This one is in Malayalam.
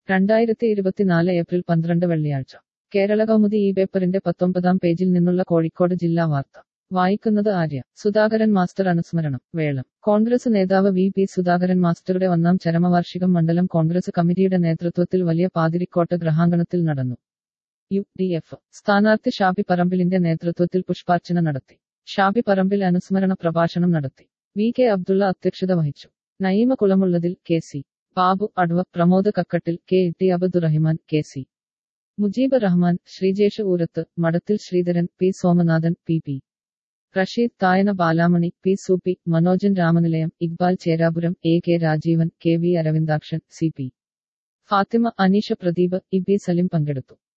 രണ്ടായിരത്തി ഇരുപത്തിനാല് ഏപ്രിൽ പന്ത്രണ്ട് വെള്ളിയാഴ്ച കേരള കൗമുദി ഈ പേപ്പറിന്റെ പത്തൊമ്പതാം പേജിൽ നിന്നുള്ള കോഴിക്കോട് ജില്ലാ വാർത്ത വായിക്കുന്നത് ആര്യ സുധാകരൻ മാസ്റ്റർ അനുസ്മരണം വേളം കോൺഗ്രസ് നേതാവ് വി പി സുധാകരൻ മാസ്റ്ററുടെ ഒന്നാം ചരമവാർഷികം മണ്ഡലം കോൺഗ്രസ് കമ്മിറ്റിയുടെ നേതൃത്വത്തിൽ വലിയ പാതിരിക്കോട്ട് ഗ്രഹാങ്കണത്തിൽ നടന്നു യു ഡി എഫ് സ്ഥാനാർത്ഥി ഷാബി പറമ്പിലിന്റെ നേതൃത്വത്തിൽ പുഷ്പാർച്ചന നടത്തി ഷാബി പറമ്പിൽ അനുസ്മരണ പ്രഭാഷണം നടത്തി വി കെ അബ്ദുള്ള അധ്യക്ഷത വഹിച്ചു നയീമ കുളമുള്ളതിൽ കെ സി ബാബു അഡ്വ Pramod Kakkattil K T Abdurahiman K C Mujeeb Rahman Sreejesh Oorath Madathil Sreedharan P Somanathan P P Rasheed Thayana Balamani P Soopy Manojan Ramanilayam Iqbal Cherapuram A K Rajeevan K V Aravindakshan C P Fathima Aneesha Pradeep E B Salim പങ്കെടുത്തു